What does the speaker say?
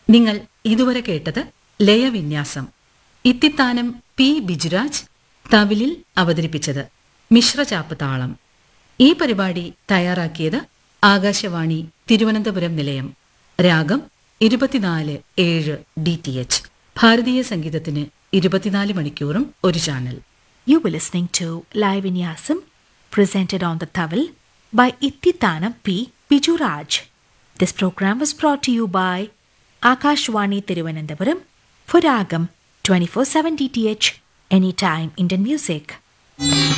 നിങ്ങൾ ഇതുവരെ കേട്ടത് ലയവിന്യാസം ഇത്തിത്താനം പി ബിജുരാജ് തവിലിൽ അവതരിപ്പിച്ചത് മിശ്രചാപ്പ് താളം ഈ പരിപാടി തയ്യാറാക്കിയത് ആകാശവാണി തിരുവനന്തപുരം നിലയം രാഗം ഇരുപത്തിനാല് ഏഴ് ഡി ടി എച്ച് ഭാരതീയ സംഗീതത്തിന് ഇരുപത്തിനാല് മണിക്കൂറും ഒരു channel You were listening to Live in Yasam, presented on the Tawil by Ittitana P. Bijuraj. This program was brought to you by Akashwani Tiruvananthapuram for Ragam 24-7 DTH, anytime Indian music.